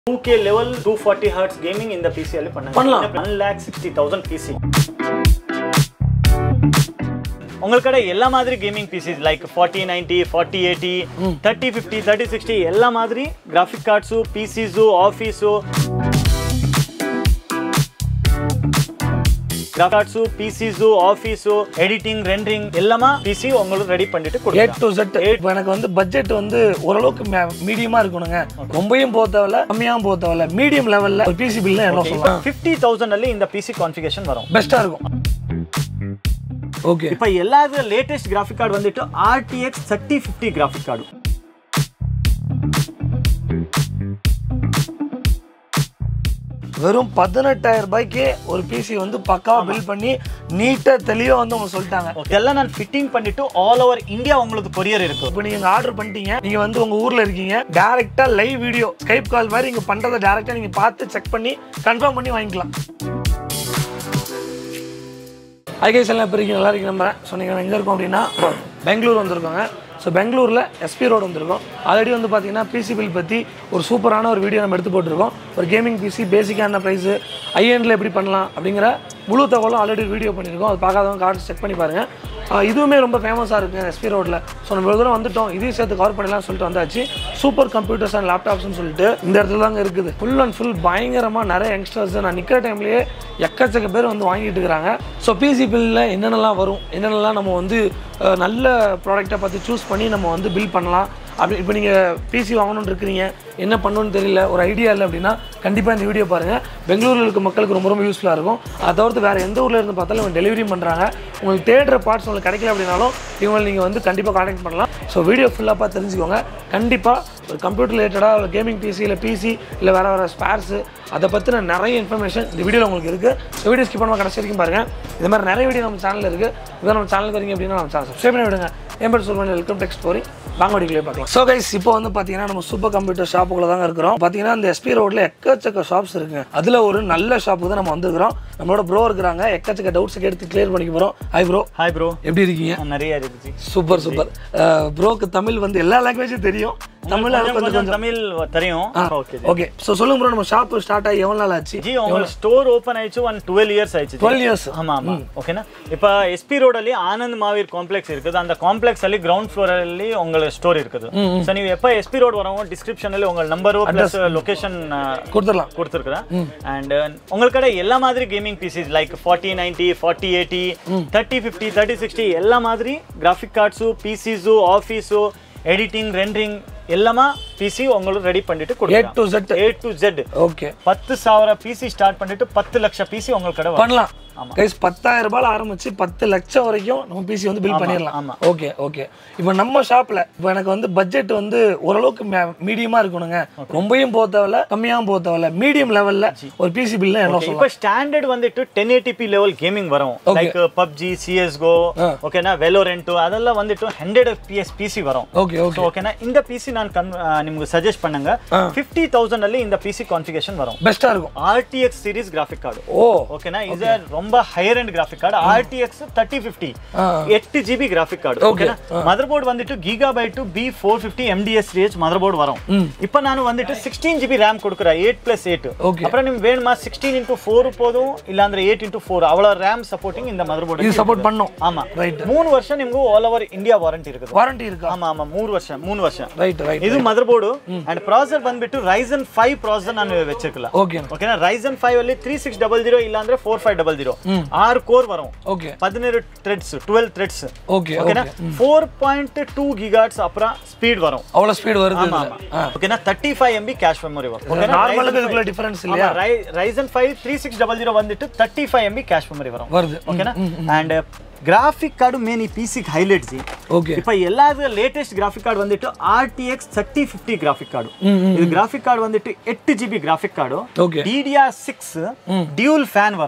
Two K level two forty hertz gaming இந்த பிசியால பண்ண பண்ணலாம். One lakh sixty thousand PC உங்கள் கடை எல்லா மாதிரி gaming PCs like forty ninety forty eighty thirty fifty thirty sixty எல்லா மாதிரி graphic cards PCs office cards PCs office editing rendering எல்லாமே பிசி உங்களுக்கு ரெடி பண்ணிட்டு ஏ கொடுக்கலாம் டு செட் இப்போ எனக்கு வந்து பட்ஜெட் வந்து ஓரளவுக்கு மீடியமா இருக்கணுங்க ரொம்பவும் போக தேவையில்ல கம்மியாகவும் போக தேவையில்ல மீடியம் லெவல்ல ஒரு பிசி பில்ல என்ன சொல்லலாம் ஃபிஃப்டி தௌசண்ட்ல இந்த பிசி கான்ஃபிகேஷன் வரும் பெஸ்டா இருக்கும் ஓகே இப்போ எல்லாது லேட்டஸ்ட் கிராஃபிக் கார்டு வந்துட்டு RTX thirty fifty graphic card வெறும் பதினெட்டாயிரம் ரூபாய்க்கே ஒரு பிசி வந்து பக்காவா பில் பண்ணி நீட்டா தெளிவா வந்து அவங்க சொல்லிட்டாங்க இதெல்லாம் நான் ஃபிட்டிங் பண்ணிட்டு ஆல் ஓவர் இந்தியா உங்களுக்கு கொரியர் இருக்கு இப்போ நீங்க ஆர்டர் பண்ணிட்டீங்க நீங்க வந்து உங்க ஊர்ல இருக்கீங்க டைரக்டா லைவ் வீடியோ ஸ்கைப் கால் மாதிரி நீங்க பண்றதை டைரக்டா நீங்க பார்த்து செக் பண்ணி கன்ஃபார்ம் பண்ணி வாங்கிக்கலாம் ஐகேஸ் எல்லாம் இப்போ இருக்கீங்க நல்லா இருக்கு நம்புறேன் ஸோ நீங்கள் எங்கே இருக்கோம் அப்படின்னா பெங்களூர் வந்திருக்கோங்க ஸோ பெங்களூரில் எஸ்பி ரோடு வந்திருக்கோம் ஆல்ரெடி வந்து பார்த்தீங்கன்னா பிசி பில் பற்றி ஒரு சூப்பரான ஒரு வீடியோ நம்ம எடுத்து போட்டிருக்கோம் ஒரு கேமிங் பிசி பேசிக்கான ப்ரைஸு ஐஎண்டில் எப்படி பண்ணலாம் அப்படிங்கிற முழு தகவலும் ஆல்ரெடி வீடியோ பண்ணியிருக்கோம் அது பார்க்காதவங்க கார்டு செக் பண்ணி பாருங்கள் ஆஹ் இதுவுமே ரொம்ப ஃபேமஸாக இருக்குங்க எஸ்பி ரோட்டில் ஸோ நம்ம இவ்வளோ தூரம் வந்துட்டோம் இதையும் சேர்த்து கவர் பண்ணலாம்னு சொல்லிட்டு வந்தாச்சு சூப்பர் கம்ப்யூட்டர்ஸ் அண்ட் லேப்டாப்ஸ்னு சொல்லிட்டு இந்த இடத்துல தாங்க இருக்குது ஃபுல் அண்ட் ஃபுல் பயங்கரமாக நிறைய யங்ஸ்டர்ஸ் நான் நிற்கிற டைம்லேயே எக்கச்சக்க பேர் வந்து வாங்கிட்டு இருக்கிறாங்க ஸோ பிசி பில்லில் என்னென்னலாம் வரும் என்னென்னலாம் நம்ம வந்து அஹ், நல்ல ப்ராடக்ட்டை பார்த்து சூஸ் பண்ணி நம்ம வந்து பில் பண்ணலாம் அப்படி இப்போ நீங்கள் பிசி வாங்கணும்னு இருக்கிறீங்க என்ன பண்ணணும்னு தெரியல ஒரு ஐடியா இல்லை அப்படின்னா கண்டிப்பாக இந்த வீடியோ பாருங்கள் பெங்களூரில் இருக்க மக்களுக்கு ரொம்ப ரொம்ப யூஸ்ஃபுல்லாக இருக்கும் அதை தவிர்த்து வேறு எந்த ஊரில் இருந்து பார்த்தாலும் இவங்க டெலிவரி பண்ணுறாங்க உங்களுக்கு தேடுற பார்ட்ஸ் உங்களுக்கு கிடைக்கல அப்படின்னாலும் இவங்களை நீங்கள் வந்து கண்டிப்பாக காண்டாக்ட் பண்ணலாம் ஸோ வீடியோ ஃபுல்லாக பார்த்து தெரிஞ்சுக்கோங்க கண்டிப்பாக ஒரு கம்ப்யூட்டர் ரிலேட்டடாக இல்லை கேமிங் பிசி இல்லை பிசி இல்லை வேறு வேறு ஸ்பேர்ஸு அதை பற்றின நிறைய இன்ஃபர்மேஷன் இந்த வீடியோவில் உங்களுக்கு இருக்குது இந்த வீடியோ ஸ்கிப் பண்ணாம கடைசி வரைக்கும் பாருங்கள் இது மாதிரி நிறைய வீடியோ நம்ம சேனலில் இருக்குது இதான் நம்ம சேனலுக்கு வரீங்க அப்படின்னா நம்ம சேனல் சப்ஸ்கிரைப் பண்ணி விடுங்க என் பேர் சொல்லுவேன் வெல்கம் டெக்ஸ்ட் ஸ்டோரி வாங்க வீடியோலேயே பார்க்கலாம் ஸோ கைஸ் இப்போ வந்து பார்த்தீங்கன்னா நம்ம சூப்பர் கம்ப்யூட்டர் ஷாப்புக்குள்ள தாங்க இருக்கிறோம் பார்த்தீங்கன்னா இந்த எஸ்பி ரோட்டில் எக்கச்சக்க ஷாப்ஸ் இருக்குங்க அதில் ஒரு நல்ல ஷாப்புக்கு தான் நம்ம வந்திருக்கிறோம் நம்மளோட ப்ரோ இருக்கிறாங்க எக்கச்சக்க டவுட்ஸுக்கு எடுத்து கிளியர் பண்ணிக்க போகிறோம் ஹாய் ப்ரோ ஹாய் ப்ரோ எப்படி இருக்கீங்க நிறைய இருந்துச்சு சூப்பர் சூப்பர் ப்ரோக்கு தமிழ் வந்து எல்லா லாங்குவேஜும் தெரியும் தமிழ் அது கொஞ்சம் கொஞ்சம் தமிழ் தெரியும் ஓகே ஓகே ஸோ சொல்லுங்க ப்ரோ நம்ம ஷாப் ஸ்டார்ட் ஆகி எவ்வளோ நாள் ஆச்சு ஜி உங்க ஸ்டோர் ஓபன் ஆயிடுச்சு ஒன் டுவெல் இயர்ஸ் ஆயிடுச்சு ஜி. டுவெல் இயர்ஸ் ஆமா ஆமா ಓಕೆನಾ இப்போ ಎಸ್ ಪಿ ರೋಡ್ ಅಲ್ಲಿ ಆನಂದ್ ಮಾವೀರ್ ಕಾಂಪ್ಲೆಕ್ಸ್ இருக்குது அந்த ಕಾಂಪ್ಲೆಕ್ಸ್ ಅಲ್ಲಿ ಗ್ರೌಂಡ್ ಫ್ಲೋರ್ ಅಲ್ಲಿ உங்க ஸ்டோர் இருக்குது ஸோ ನೀವು எப்போ எஸ் பி ரோட் வரவும் டிஸ்கிரிப்ஷன் ಅಲ್ಲಿ உங்க நம்பரும் ப்ளஸ் லொகேஷன் கொடுத்துடலாம் கொடுத்துருக்குறேன் அண்ட் உங்கள் கடை எல்லா மாதிரி gaming PCs like forty ninety forty eighty thirty fifty thirty sixty எல்லா மாதிரி graphic cards PCs office editing rendering எல்லாமே பிசி உங்களுக்கு ரெடி பண்ணிட்டு ஏ கொடுக்கலாம் to Z A to Z okay பத்து ಸಾವಿರ பிசி ஸ்டார்ட் பண்ணிட்டு பத்து லட்சம் பிசி உங்கள் கடை வரும். பண்ணலாம் கைஸ் பத்தாயிரம் ரூபாயில ஆரம்பிச்சு பத்து லட்சம் வரைக்கும் நம்ம பிசி வந்து பில் பண்ணிடலாம் ஆமா. ஓகே ஓகே இப்போ நம்ம ஷாப்ல இப்போ எனக்கு வந்து பட்ஜெட் வந்து ஓரளவுக்கு மீடியமா இருக்கணுங்க ரொம்பவும் போக தேவையில்ல கம்மியாகவும் போக தேவையில்ல மீடியம் லெவல்ல ஒரு பிசி பில்ல என்ன சொல்லலாம் இப்போ ஸ்டாண்டர்ட் வந்துட்டு டென் ஏடிபி லெவல் கேமிங் வரும் லைக் பப்ஜி சிஎஸ்கோ ஓகேನಾ வெலோரெಂಟು அதெல்லாம் வந்துட்டு ஹண்ட்ரட் பிஎஸ் பிசி வரும் ஓகே ஓகே ಸೊ ಓಕೆನಾ இந்த பிசி நான் ಕನ್ ಆ, ನಿಮ್ಗೆ ಸಜೆಸ್ಟ್ பண்ணங்க ஃபிஃப்டி தௌசண்ட் ಅಲ್ಲಿ இந்த பிசி ಕಾನ್ಫಿಗರೇಷನ್ வரும் பெஸ்டா இருக்கும் R T X series graphic card ஓ ಓಕೆನಾ ಇದು ரொம்ப higher end graphic card R T X thirty fifty எட்டு ஜிபி கிராஃபிக் கார்டு ஓகேனா மதர் போர்டு வந்துட்டு Gigabyte B four fifty MDS ரேஜ் மதர் போர்டு வரும் இப்போ ನಾನು வந்துட்டு சிக்ஸ்டீன் ஜிபி ரேம் கொடுக்குறேன் எயிட் பிளஸ் எயிட் Okay. அப்புறம் ನಿಮ್ಗೆ வேணுமா சிக்ஸ்டீன் இன்டூ ஃபோர் போதும் இல்லாಂದ್ರೆ ಏಟ್ ಇಂಟು ಫೋರ್ ಅவ்வளோ ரேம் சப்போர்ட்டிங் இந்த மதர் போர்டு இது சப்போர்ட் பண்ணும் ஆமா ரைட் மூணு வருஷம் ನಿಮ್ಗೆ ಆಲ್ ಓವರ್ ಇಂಡಿಯಾ ವಾರಂಟಿ இருக்குது வாரண்டி இருக்கா ஆமா ஆமா ಮೂರು ವರ್ಷ ಮೂರು ವರ್ಷ ரைட் ரைட் ಇದು ಮದರ್ ಬೋರ್ಡ್ ಅಂಡ್ ಪ್ರಾಸೆಸರ್ ಬಂದ್ಬಿಟ್ಟು ರೈಸನ್ ಫೈವ್ ಪ್ರಾಸೆಸರ್ ನಾನು ವೆಚ್ಚಿರಲಿಲ್ಲ ஓகே ಓಕೆನಾ ರೈಸನ್ ಫೈವ್ ಅಲ್ಲಿ ತ್ರೀ ಸಿಕ್ಸ್ ಡಬಲ್ ಜೀರೋ ಇಲ್ಲ ಅಂದ್ರೆ ಫೋರ್ ಫೈವ್ ಡಬಲ್ ಜೀರೋ ಆರು ಕೋರ್ ವரும் ஓகே பதினேழு த்ரெட்ஸ் டுவெல் த்ரெட்ஸ் ஓகே ஓகேனா ஃபோர் பாயிண்ட் டூ கிகாட்ஸ் அப்புறம் ஸ்பீட் வரும் அவ்வளோ ஸ்பீடு வருது ஆமா இதுல. ஆமா ஓகேனா thirty five MB cache memory வரும் ஓகேனா நார்மலுக்கு இதுக்குள்ள டிஃபரன்ஸ் இல்லையா Ryzen five three six double zero வந்துட்டு thirty five MB cache memory வரும் வருது ಓಕೆನಾ ಅಂಡ್ ಗ್ರಾಫಿಕ್ ಕಾರ್ಡ್ ಮೇನ್ ಈ P C highlight ji okay இப்போ எல்லாது லேட்டஸ்ட் கிராஃபிக் கார்டு வந்துட்டு RTX thirty fifty graphic card இது கிராஃபிக் கார்டு வந்துட்டு எட்டு GB graphic card okay DDR six dual fan வரும்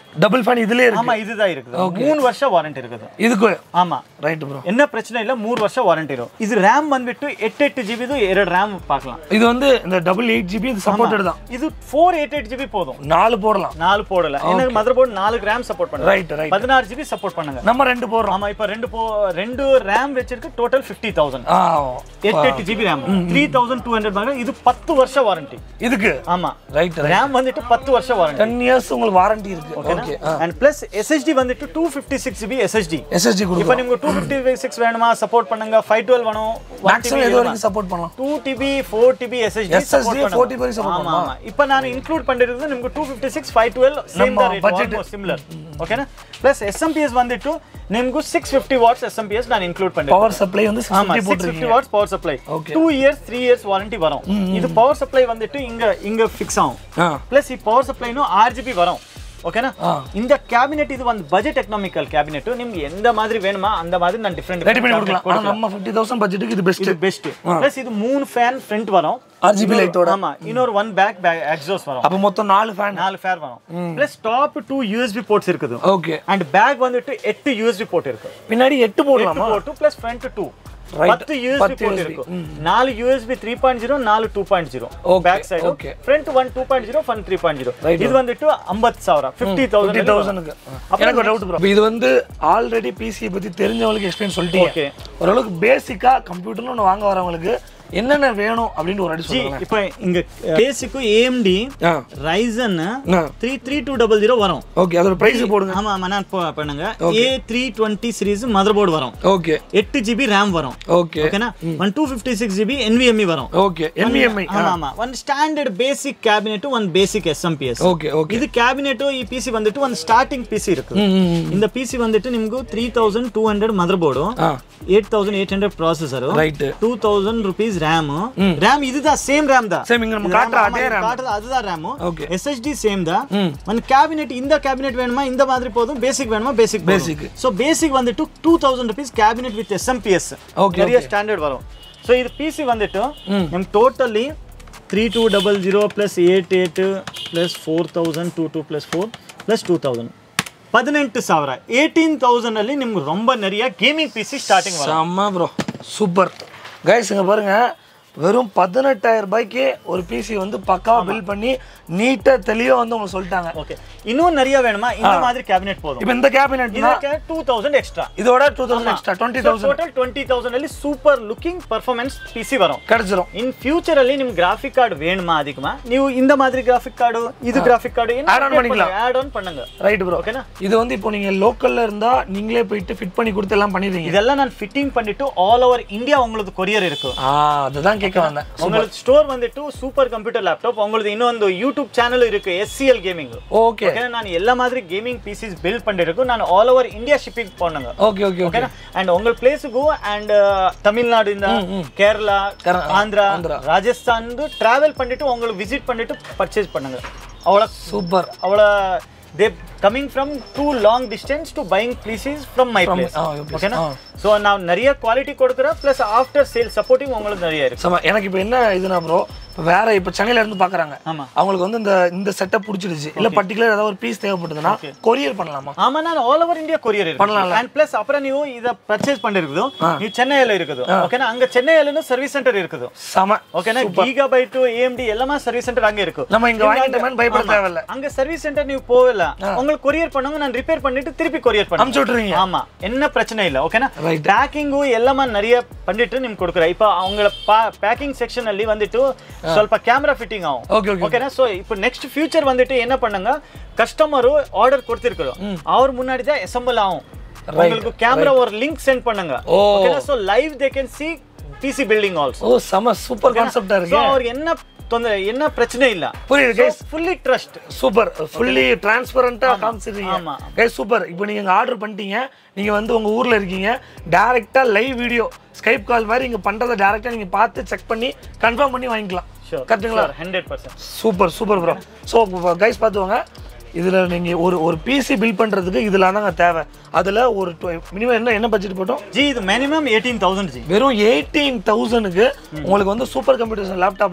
டபுள் ஃபேன் இதுலயே இருக்கு ஆமா இதுதான் இருக்குது மூணு வருஷம் வாரண்டி இருக்குது இதுக்கு ஆமா ரைட் ப்ரோ என்ன பிரச்சனை இல்ல மூணு வருஷம் வாரண்டி இருக்கும் இது ரேம் ಬಂದ್ಬಿಟ್ಟು எட்டு எட்டு ஜிபிದು ಎರಡು ரேம் பார்க்கலாம் இது வந்து இந்த டபுள் எயிட் ஜிபி இது சப்போர்ட்டட் தான் இது ஃபோர் எயிட் எயிட் ஜிபி போதும் நாலு போடலாம் நாலு போடல எனக்கு மதர் போர்டு நாலு ரேம் சப்போர்ட் பண்ணுங்க ரைட் ரைட் பதினாறு ஜிபி சப்போர்ட் பண்ணுங்க நம்ம ரெண்டு போடுறோம் ஆமா இப்ப ரெண்டு போ ரெண்டு ரேம் வச்சிருக்கு டோட்டல் ஃபிஃப்டி தௌசண்ட் ஆ எட்டு எட்டு GB RAM three thousand two hundred இது பத்து வருஷம் வாரண்டி இதுக்கு ஆமா ரைட் ரைட் ரேம் வந்துட்டு பத்து வருஷம் வாரண்டி டென் இயர்ஸ் உங்களுக்கு வாரண்டி இருக்கு ஓகே அண்ட் பிளஸ் எஸ்எஸ்டி வந்துட்டு two fifty six GB SSD SSD இப்போ கொடுக்கும் ನಿಮ್ಗೆ ಟೂ ಫಿಫ್ಟಿ ಸಿಕ್ಸ್ வேணுமா சப்போர்ட் பண்ணுங்க ஃபைவ் டுவெல் வேணும் மேக்ஸிமம் எது வரைக்கும் சப்போர்ட் பண்ணலாம் two TB four TB SSD SSD 4 TB support ஆமா ஆமா இப்போ ನಾನು இன்க்ளூட் பண்ணிருக்கிறது ನಿಮ್ಗೆ two fifty six five twelve same ನಮ್ಮ ದ ರೇಟ್ budget. ಸಿಮಿಲರ್ ಓಕೆನಾ plus S M P S ಬಂದಿಟ್ಟು ನಿಮ್ಗೂ six fifty watts S M P S ನಾನು ಇನ್ಕ್ಲೂಡ್ பண்ணிருக்கேன் பவர் சப்ளை வந்து ஆமா 650 சிக்ஸ் போட்டுருக்கீங்க fifty watts power supply Okay. Two years three years warranty வரும் இது பவர் சப்ளை வந்துட்டு இங்க இங்க ஃபிக்ஸ் ஆகும் ஆ ಪ್ಲಸ್ ಈ ಪವರ್ ಸಪ್ಲೈನು ಆರ್ ಜಿ ಬಿ வரும் ஓகேனா ஆ. இந்த கேபினெட் இது வந்து பட்ஜெட் எக்கனாமிக்கல் கேபினெட் ನಿಮ್ಗೆ எந்த மாதிரி வேணுமா அந்த மாதிரி நான் டிஃபரெண்ட் ரெடி பண்ணி கொடுக்கலாம் ஆனா நம்ம ஃபிஃப்டி தௌசண்ட் பட்ஜெட்டுக்கு இது பெஸ்ட் இது பெஸ்ட் பிளஸ் இது மூணு ஃபேன் ஃப்ரண்ட் வரும் RGB லைட்டோட ஆமா இன்னொரு ஒன் பேக் பேக் எக்ஸாஸ்ட் வரும் அப்ப மொத்தம் நாலு ஃபேன் நாலு ஃபேர் வரும் plus top two USB ports இருக்குது ஓகே அண்ட் பேக் வந்துட்டு எட்டு யூஎஸ்பி போர்ட் இருக்கு பின்னாடி எட்டு போடலாமா port plus front two Right. பத்து யூஎஸ்பி பத்து போர்ட் USB. இருக்கு நாலு யூஎஸ்பி த்ரீ பாயிண்ட் ஜீரோ நாலு two point zero Okay, back side okay. Front one two point zero ஃபன் த்ரீ பாயிண்ட் ஜீரோ Right. இது வந்துட்டு ஐம்பத்து ಸಾವಿರ ஃபிஃப்டி ஃபிஃப்டி தௌசண்ட் தௌசண்ட்க்கு எனக்கு ஒரு டவுட் ப்ரோ இது வந்து ஆல்ரெடி பிசியை பத்தி தெரிஞ்சவங்களுக்கு எக்ஸ்பிளைன் சொல்லிட்டீங்க Okay. ஓரளவுக்கு பேசிக்கா கம்ப்யூட்டர்னு ஒன்று வாங்க வரவங்களுக்கு என்னென்ன வேணும் அப்படின்னு ஒரு அடி ஜி சொல்லுங்க இப்போ இங்க பேசிக்கு ஏஎம்டி ஆ ரைசன் ஆ three three two double zero வரும் ஓகே அதோட பிரைஸ் போடுங்க ஆமா ஆமா நான் போ- பண்ணுங்க A three twenty series motherboard வரும் ஓகே எட்டு ஜிபி ரேம் வரும் ஓகே ஓகேனா one two fifty six GB NVMe வரும் ஓகே என்விஎம்ஐ ஆமா ஆமா ஒன் ஸ்டாண்டர்ಡ್ ಬೇಸಿಕ್ ಕ್ಯಾಬಿನೆಟ್ ಒಂದ್ basic S M P S okay okay ಇದು ಕ್ಯಾಬಿನೆಟ್ ಈ ಪಿ ಸಿ ಬಂದಿಟ್ಟು ಒಂದು ಸ್ಟಾರ್ಟಿಂಗ್ ಪಿ ಸಿ ಇருக்கு ம் ம், ம். இந்த ಪಿ ಸಿ ಬಂದಿಟ್ಟು ನಿಮ್ಗೂ three thousand two hundred motherboard ஆ eight thousand eight hundred processor right two thousand rupees RAM RAM இதுதான் சேம் ரேம் தான் சேம் இங்க நம்ம காட்டுற அதே RAM. காட்டுறது அதுதான் ரேம் Okay. எஸ்எஸ்டி சேம் தான் ம் ஒன் கேபினெட் இந்த கேபினெட் வேணுமா இந்த மாதிரி போதும் பேசிக் வேணுமா பேசிக் Basic. ஸோ பேசிக் வந்துட்டு two thousand rupees cabinet with SMPS Okay, நிறைய ஸ்டாண்டர்ட் வரும் ஸோ இது பிசி வந்துட்டு ம். ನಮ್ totally three two double zero plus eight eight plus four thousand two two plus four plus two thousand பதினெட்டு ಸಾವಿರ eighteen thousand ಅಲ್ಲಿ ನಿಮ್ಗೆ ரொம்ப நிறைய கேமிங் பிசி ஸ்டார்டிங் வரும் செம்ம ப்ரோ சூப்பர் கைஸ் இங்க பாருங்க வெறும் பதினெட்டாயிரம் ரூபாய்க்கு ஒரு பிசி வந்து பக்காவா பில் பண்ணி நீட்டா தெளிவா வந்து உங்களுக்கு சொல்லிட்டாங்க ஓகே இன்னும் நிறைய வேணுமா இந்த மாதிரி கேபினெட் போதும் இப்போ இந்த கேபினெட்னா ಇದಕ್ಕೆ ಟೂ ತೌಸಂಡ್ ಎಕ್ಸ್ಟ್ರಾ இதோட two thousand extra twenty thousand total twenty thousand ಅಲ್ಲಿ super looking performance P C வரும் கிடைச்சிரும் இன் ஃபியூச்சர் ಅಲ್ಲಿ ನಿಮ್ಗೆ ಗ್ರಾಫಿಕ್ ಕಾರ್ಡ್ வேணுமா அதிகமா ನೀವು இந்த மாதிரி கிராஃபிக் கார்டு இது கிராஃபிக் கார்டு Add on பண்ணிக்கலாம். ஆட் ஆன் பண்ணுங்க ரைட் ப்ரோ ஓகேனா இது வந்து இப்போ நீங்க லோக்கல்ல இருந்தா நீங்களே போயிட்டு ஃபிட் பண்ணி கொடுத்து எல்லாம் பண்ணிடுவீங்க இதெல்லாம் நான் ஃபிட்டிங் பண்ணிட்டு ஆல் ஓவர் இந்தியா உங்களுக்கு கொரியர் இருக்கு ஆ அதுதான் கேட்க வந்தேன் உங்களுக்கு ஸ்டோர் வந்துட்டு சூப்பர் கம்ப்யூட்டர் லேப்டாப் உங்களுக்கு இன்னொಂದು ಯೂಟ್ಯೂಬ್ ಚಾನಲ್ இருக்கு எஸ்சிஎல் கேமிங் ஓகே ஓகே நான் எல்லா மாதிரி கேமிங் பிசிஸ் பில்ட் பண்ணிருக்கோம் நான் ஆல் ஓவர் இந்தியா ஷிப்பிங் பண்ணுங்க ஓகே ஓகே ஓகே ಓಕೆನಾ ಅಂಡ್ ಉಂಗಳ ಪ್ಲೇಸ್ಗೂ ಅಂಡ್ ತಮಿಳ್ನಾಡಿಂದ ಕೇರಳ ಕರ- ஆந்திரா ஆந்திரா. ராஜஸ்தான் டிராவல் பண்ணிட்டு உங்களுக்கு விசிட் பண்ணிட்டு பர்ச்சேஸ் பண்ணுங்க அவள சூப்பர் அவள they coming from to long distance to buying places from my place ah, your place. ஓகேனா ஆ. ஸோ நான் நிறைய குவாலிட்டி கொடுக்குறேன் ப்ளஸ் ஆஃப்டர் சேல் சப்போர்ட்டிங் உங்களுக்கு நிறைய இருக்கு சம எனக்கு இப்போ என்ன இதுனா ப்ரோ இப்போ வேற இப்போ சென்னையில இருந்து பார்க்குறாங்க ஆமா அவங்களுக்கு வந்து இந்த இந்த செட்டப் பிடிச்சிருச்சு இல்லை பர்டிகுலர் ஏதாவது ஒரு பீஸ் தேவைப்படுதுன்னா கொரியர் பண்ணலாமா ஆமா நான் ஆல் ஓவர் இந்தியா கொரியர் இருக்கு பண்ணலாம்ல? அண்ட் பிளஸ் அப்புறம் ನೀವು இத பர்ச்சேஸ் பண்ணிருக்குது ನೀವು ಚೆನ್ನೈಯಲ್ಲಿ இருக்குது ஓகேனா அங்க ಚೆನ್ನೈಯಲ್ಲಿ ಸರ್ವಿಸ್ ಸೆಂಟರ್ இருக்குது செம ஓகேனா ಗೀಗಾಬೈಟ್ ஏஎம்டி எல்லாமே சர்வீஸ் சென்டர் அங்க இருக்கு நம்ம இங்க வாங்கிட்டோமேனு பயப்பட தேவையில்ல அங்க சர்வீஸ் சென்டர் நீங்க போகல உங்களுக்கு கொரியர் பண்ணுங்க நான் ரிப்பேர் பண்ணிட்டு திருப்பி கொரியர் பண்ணுங்க அமுச்சு விட்டுருவீங்க ஆமா என்ன பிரச்சனை இல்ல ஓகேனா Right. ಪ್ಯಾಕಿಂಗು ಎಲ್ಲಮ್ಮ நிறைய பண்ணிட்டு ನಿಮ್ಗೆ ಕೊಡ್ತಾರೆ இப்போ அவங்கள ಪ್ಯಾಕಿಂಗ್ ಸೆಕ್ಷನ್ ಅಲ್ಲಿ வந்துட்டு ಸ್ವಲ್ಪ ಕ್ಯಾಮ್ರಾ ಫಿಟ್ಟಿಂಗ್ ஆகும் ஓகே ஓகே ஓகேனா சோ இப்போ நெக்ஸ்ட் ஃபியூச்சர் வந்துட்டு என்ன பண்ணுங்க கஸ்டமர் ஆர்டர் கொடுத்திருக்கிறோம் அவர் முன்னாடி தான் அசெம்பிள் ஆகும் உங்களுக்கு கேமரா ஒரு லிங்க் சென்ட் பண்ணுங்க ஓ. ஓகேனா so live they can see PC building also ஓ செம சூப்பர் கான்செப்டா ஸோ இருக்கு அவருக்கு என்ன தொந்தரை என்ன பிரச்சனை இல்ல புரியுது guys fully trust super fully டிரான்ஸ்பரண்டா காமிச்சிருக்கீங்க ஆமா. கைஸ் சூப்பர் இப்போ நீங்க இங்க ஆர்டர் பண்ணிட்டீங்க நீங்க வந்து உங்க ஊர்ல இருக்கீங்க டைரக்டா லைவ் வீடியோ ஸ்கைப் கால் மாதிரி இங்க பண்றதை டைரக்டா நீங்க பார்த்து செக் பண்ணி கன்ஃபார்ம் பண்ணி வாங்கிக்கலாம் கரெக்ட்டுங்களா hundred percent super super bro so guys பார்த்துவாங்க இதில் நீங்கள் ஒரு ஒரு பிசி பில் பண்ணுறதுக்கு இதில் தாங்க தேவை அதில் ஒரு மினிமம் என்ன என்ன பட்ஜெட் போட்டோம் ஜி இது மினிமம் எயிட்டீன் தௌசண்ட் ஜி வெறும் எயிட்டீன் தௌசண்ட்க்கு உங்களுக்கு வந்து சூப்பர் கம்ப்யூட்டர்ஸ் லேப்டாப்பில்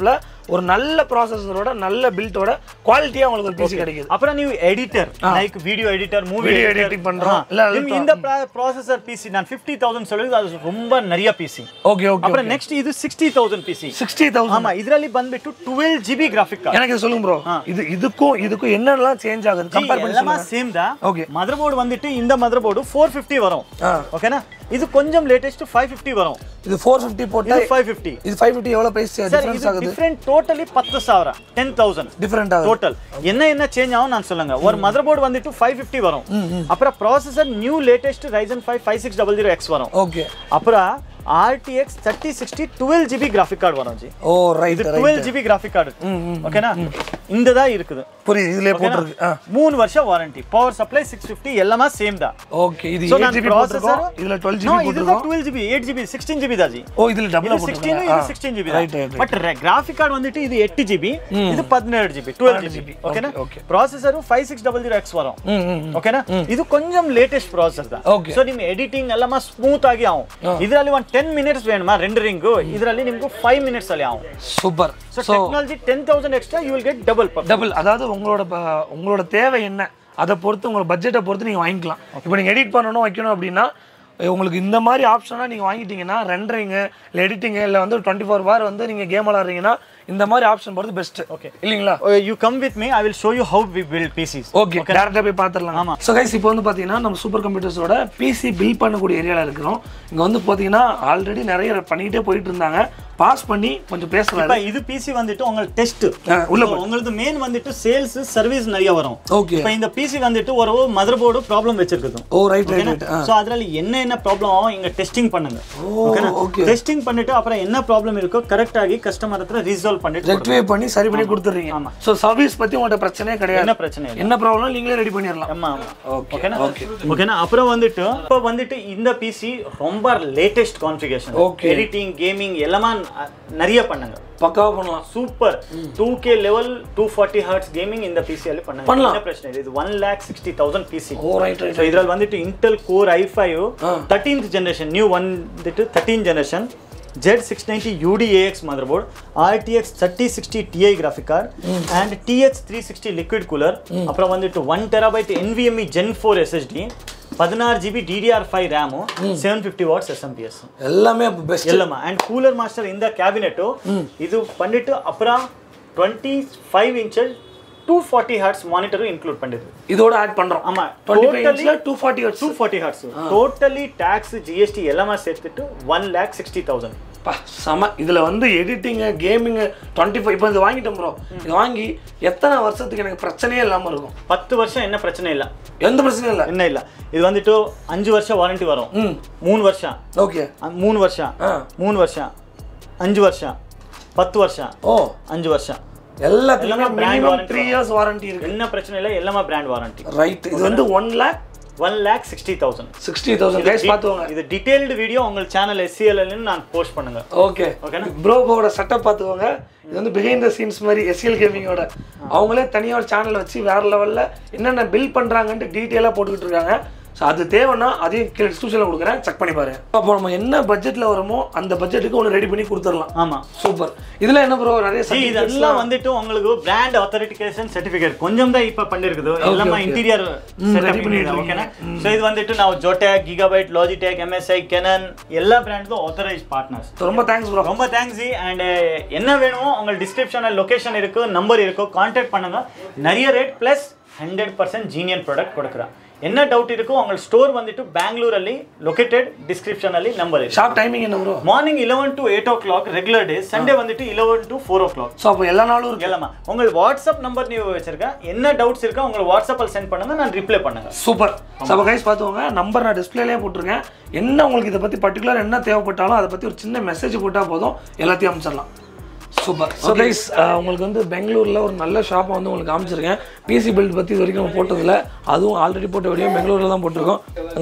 ஒரு நல்ல ப்ராசஸரோட நல்ல பில்ட்டோட குவாலிட்டியாக உங்களுக்கு ஒரு பிசி கிடைக்குது அப்புறம் ನೀವು editor like video editor movie Video editing பண்றோம். இல்ல, அது இந்த ப்ராசஸர் பிசி நான் ஃபிஃப்டி தௌசண்ட் சொல்லுது அது ரொம்ப நிறைய பிசி ஓகே ஓகே அப்புறம் நெக்ஸ்ட் இது sixty thousand PC sixty thousand ஆமா ಇದರಲ್ಲಿ ಬಂದ್ಬಿಟ್ಟು twelve G B graphic card எனக்கு இது சொல்லுங்க ப்ரோ இது இதுக்கும் இதுக்கும் என்னென்னலாம் சேஞ்ச் ஆகுது கம்பேர் பண்ணி எல்லாமே சொல்லுங்க சேம் தான் Okay. மதர் போர்டு வந்துட்டு இந்த மதர் போர்டு ஃபோர் ஃபிஃப்டி வரும் ஆ. ஓகேனா இது கொஞ்சம் லேட்டஸ்ட் ஃபைவ் ஃபிஃப்டி வரும் இது ஃபோர் ஃபிஃப்டி போட்டா இது ஃபைவ் ஃபிஃப்டி இது ஃபைவ் ஃபிஃப்டி எவ்வளோ ப்ரைஸ் ಸರ್ டிஃபரன்ஸ் இது ஆகுது டிஃப்ரெண்ட் டோட்டலி பத்து ಸಾವಿರ டென் தௌசண்ட் டிஃப்ரெண்ட் ஆகுது டோட்டல் என்ன என்ன சேஞ்ச் ஆகும் நான் சொல்லுங்க ஒரு மதர் போர்டு வந்துட்டு ஃபைவ் ஃபிஃப்டி வரும் அப்புறம் processor new latest Ryzen five five six double zero X வரும் ஓகே அப்புறம் RTX thirty sixty twelve GB graphic card வரும் ஜி ஓ ரைட் இது right twelve GB graphic card ஓகேனா இந்த தான் இருக்குது புரியுது இதுலயே போட்டிருக்கு ஆ மூணு வருஷம் warranty power supply six fifty எல்லாமே சேம் தான் ஓகே இது So, எயிட் நான் ஜிபி processor- போட்டிருக்கோம் இதுல டுவெல் No, ஜிபி இதுதான் போட்டிருக்கோம் twelve GB eight GB sixteen GB தான் ஜி ஓ இதுல டபுளா இது சிக்ஸ்டீன் இது போட்டிருக்காங்க sixteen GB right right but graphic card வந்துட்டு இது எட்டு ஜிபி இது பதினேழு ஜிபி டுவெல் ஜிபி ஓகேனா okay. ப்ராசஸரும் five six double zero X வரும் ம் ம் ಓಕೆನಾ ಇದು ಕೊಂಚಂ ಲೇಟೆಸ್ಟ್ ಪ್ರಾಸೆಸ್ தான் Okay. ಸೊ ನಿಮ್ಮ ಎಡಿಟಿಂಗ್ ಎಲ್ಲ ಸ್ಮೂತ್ ಆಗಿ ಆവും ಇದರಲ್ಲಿ ಒಂದು ಟೆನ್ ಮಿನಿಟ್ಸ್ ವೇಣುಮಾ ರೆಂಡರಿಂಗು ಇದರಲ್ಲಿ ನಿಮ್ಗೆ ಫೈವ್ ಮಿನಿಟ್ಸ್ ಅಲ್ಲಿ ಆവും super so technology ten thousand extra you will get double per double அதாவது உங்களோட ப- உங்களோட தேவை என்ன அதை பொறுத்து உங்களோட பட்ஜெட்டை பொறுத்து நீங்கள் வாங்கிக்கலாம் இப்போ நீங்கள் எடிட் பண்ணணும் வைக்கணும் அப்படின்னா அஹ் உங்களுக்கு இந்த மாதிரி ஆப்ஷனாக நீங்கள் வாங்கிட்டீங்கன்னா ரெண்டரிங்கு இல்லை எடிட்டிங்கு இல்லை வந்து டுவெண்ட்டி ஃபோர் பார் வந்து நீங்கள் கேம் விளாட்றீங்கன்னா இந்த மாதிரி ஆப்ஷன் போகிறது பெஸ்ட்டு Okay. இல்லைங்களா you come with me I will show you how we build PCs okay டேரக்டாக போய் பார்த்துடலாம் ஆமா. ஸோ கைஸ் இப்போ வந்து பார்த்தீங்கன்னா நம்ம சூப்பர் கம்ப்யூட்டர்ஸோட பிசி பில் பண்ணக்கூடிய ஏரியாவில் இருக்கிறோம் இங்கே வந்து பார்த்தீங்கன்னா ஆல்ரெடி நிறைய பண்ணிக்கிட்டே போயிட்டு இருந்தாங்க பாஸ் பண்ணி கொஞ்சம் பேசுகிறாரு இப்ப இது பிசி வந்துட்டு உங்களுக்கு டெஸ்ட் உள்ள உங்களுக்கு மெயின் வந்துட்டு சேல்ஸ் சர்வீஸ் நிறைய வரும் ஓகே இப்ப இந்த பிசி வந்துட்டு ஒரு மதர் போர்டு ப்ராப்ளம் வச்சிருக்குது oh right right right so அதுல என்ன என்ன ப்ராப்ளம் ஆகும் இங்க டெஸ்டிங் பண்ணுங்க ஓகேனா ஓகே டெஸ்டிங் பண்ணிட்டு அப்புறம் என்ன ப்ராப்ளம் இருக்கோ கரெக்ட் ஆகி கஸ்டமர் ஹತ್ರ ரிசால்வ் பண்ணிட்டு ரெக்டிஃபை பண்ணி சரி பண்ணி கொடுத்துறீங்க ஆமா. ஸோ சர்வீஸ் பற்றி உங்கள்கிட்ட பிரச்சனையே கிடையாது என்ன பிரச்சனை இல்லை என்ன ப்ராப்ளம் நீங்களே ரெடி பண்ணிடலாம் ஆமா ஆமா ஓகே ஓகேனா ஓகேனா அப்புறம் வந்துட்டு இப்போ வந்துட்டு இந்த பிசி ரொம்ப latest configuration Okay. Editing gaming எல்லாமே ந- நிறைய பண்ணுங்க பக்காவாக பண்ணலாம் super two K level two forty hertz gaming இந்த பிசியால பண்ணுங்க பண்ணலாம். என்ன பிரச்சனை இல்லை இது one lakh sixty thousand PC oh right right so இதில் வந்துட்டு Intel core i five thirteenth generation new வந்துட்டு thirteen generation Z six ninety UDAX motherboard RTX thirty sixty Ti graphic card and DH three sixty liquid cooler அப்புறம் வந்துட்டு one terabyte NVMe gen four SSD பதினாறு GB DDR five RAM seven fifty watts SMPS எல்லாமே best இல்லம்மா and Cooler Master இந்த cabinet இது பண்ணிட்டு அப்புறம் twenty five inches two forty hertz மானிட்டரும் இன்க்ளூட் பண்ணிடுது இதோட ஆட் பண்ணுறோம் ஆமா டுவெண்ட்டி ஃபைவ் டோட்டலி இன்ச்சில் two forty two forty hertz totally tax GST எல்லாமே சேர்த்துட்டு ஒன் லேக் சிக்ஸ்டி தௌசண்ட் பா செம இதில் வந்து எடிட்டிங்கு கேமிங்கு டுவெண்ட்டி ஃபைவ் இப்போ இது வாங்கிட்டோம் ப்ரோ இது வாங்கி எத்தனை வருஷத்துக்கு எனக்கு பிரச்சனையே இல்லாமல் இருக்கும் பத்து வருஷம் என்ன பிரச்சனை இல்லை எந்த பிரச்சனையும் இல்லை என்ன இல்லை இது வந்துட்டு அஞ்சு வருஷம் வாரண்டி வரும் ம் மூணு வருஷம் ஓகே அ- மூணு வருஷம் ஆ மூணு வருஷம் அஞ்சு வருஷம் பத்து வருஷம் ஓ அஞ்சு வருஷம் எல்லாத்துக்குமே எல்லாமே brand minimum warranty three years warranty இருக்கு என்ன பிரச்சனை இல்லை எல்லாமே பிராண்ட் வாரண்டி ரைட் இது வந்து one lakh one lakh sixty thousand sixty thousand guys பார்த்துக்கோங்க இது டீடைல்டு வீடியோ உங்கள் சேனல் எஸ்சிஎல்னு நான் போஸ்ட் பண்ணுங்க ஓகே ஓகேனா ப்ரோவோட செட்டப் பார்த்துக்கோங்க இது வந்து பிஹைண்ட் த சீன்ஸ் மாதிரி எஸ்எல் கேமிங்கோட அவங்களே தனியாக ஒரு சேனல் வச்சு வேற லெவலில் என்னென்ன பில் பண்ணுறாங்கன்ட்டு டீட்டெயிலாக போட்டுக்கிட்டு இருக்காங்க ஸோ அது தேவைன்னா அதையும் கீழே டிஸ்கிரிப்ஷனில் கொடுக்குறேன் செக் பண்ணி பாருங்க அப்போ நம்ம என்ன பட்ஜெட்டில் வருமோ அந்த பட்ஜெட்டுக்கு ஒன்று ரெடி பண்ணி கொடுத்துடலாம் ஆமா சூப்பர் இதில் என்ன ப்ரோ நிறைய See, இதெல்லாம் வந்துட்டு உங்களுக்கு பிராண்ட் அத்தாரிட்டிகேஷன் சர்டிபிகேட் கொஞ்சம் தான் இப்ப பண்ணிருக்குது எல்லாமே okay. இன்டீரியர் ready பண்ணிட்டு ஓகேனா சோ இது வந்துட்டு ನಾವು Zotac Gigabyte Logitech MSI Canon எல்லா பிராண்டும் ஆத்தரைஸ் பார்ட்னர்ஸ் ரொம்ப தேங்க்ஸ் ப்ரோ ரொம்ப தேங்க்ஸ் அண்ட் என்ன வேணுமோ உங்க டிஸ்கிரிப்ஷன்ல லொகேஷன் இருக்கு நம்பர் இருக்கு கான்டாக்ட் பண்ணுங்க நிறைய rate plus hundred percent genuine product கொடுக்குறேன் என்ன டவுட் இருக்கோ உங்க ಸ್ಟೋರ್ ಬಂದಿಟ್ಟು ಬ್ಯಾಂಗ್ಳೂರಲ್ಲಿ ಲೊಕೇಟೆಡ್ ಡಿಸ್ಕ್ರಿಪ್ಷನ್ ಅಲ್ಲಿ ನಂಬರ್ ಇದೆ ஷாப் டைமிங் என்ன bro morning eleven to eight o'clock regular day Sunday வந்துட்டு eleven to four o'clock so அப்போ எல்லா நாளும் இருக்கு எல்லாமா உங்கள் வாட்ஸ்அப் நம்பர் நீ வச்சிருக்கேன் என்ன டவுட்ஸ் இருக்கா உங்களுக்கு வாட்ஸ்அப்பில் சென்ட் பண்ணுங்க நான் ரிப்ளை பண்ணுங்க சூப்பர் சப்போ கைஸ் பார்த்துக்கோங்க நம்பர் நான் டிஸ்பிளேலேயே போட்டிருக்கேன் என்ன உங்களுக்கு இதை பற்றி பர்டிகுலர் என்ன தேவைப்பட்டாலும் அதை பற்றி ஒரு சின்ன மெசேஜ் போட்டால் போதும் எல்லாத்தையும் அனுப்பிச்சிடலாம் சூப்பர் ஸோ கைஸ் உங்களுக்கு வந்து பெங்களூரில் ஒரு நல்ல ஷாப்பை வந்து உங்களுக்கு காமிச்சிருக்கேன் பிசி பில்ட் பற்றி இது வரைக்கும் நம்ம போட்டதில்ல அதுவும் ஆல்ரெடி போட்ட வீடியோ பெங்களூரில் தான் போட்டிருக்கோம்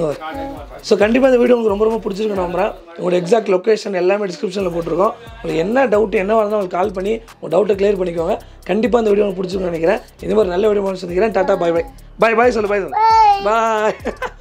ஸோ கண்டிப்பாக இந்த வீடியோ உங்களுக்கு ரொம்ப ரொம்ப பிடிச்சிருக்கு நம்புறேன் உங்களோட எக்ஸாக்ட் லொக்கேஷன் எல்லாமே டிஸ்கிரிப்ஷனில் போட்டிருக்கோம் உங்களுக்கு என்ன டவுட் என்ன இருந்தாலும் உங்களுக்கு கால் பண்ணி உங்கள் டவுட்டை கிளியர் பண்ணிக்கோங்க கண்டிப்பாக இந்த வீடியோ உங்களுக்கு பிடிச்சிருக்குன்னு நினைக்கிறேன் இதே மாதிரி நல்ல வீடியோ சந்திக்கிறேன் டாட்டா பாய் பாய் பாய் பாய் சொல்லு பாய் சொல்லு பாய்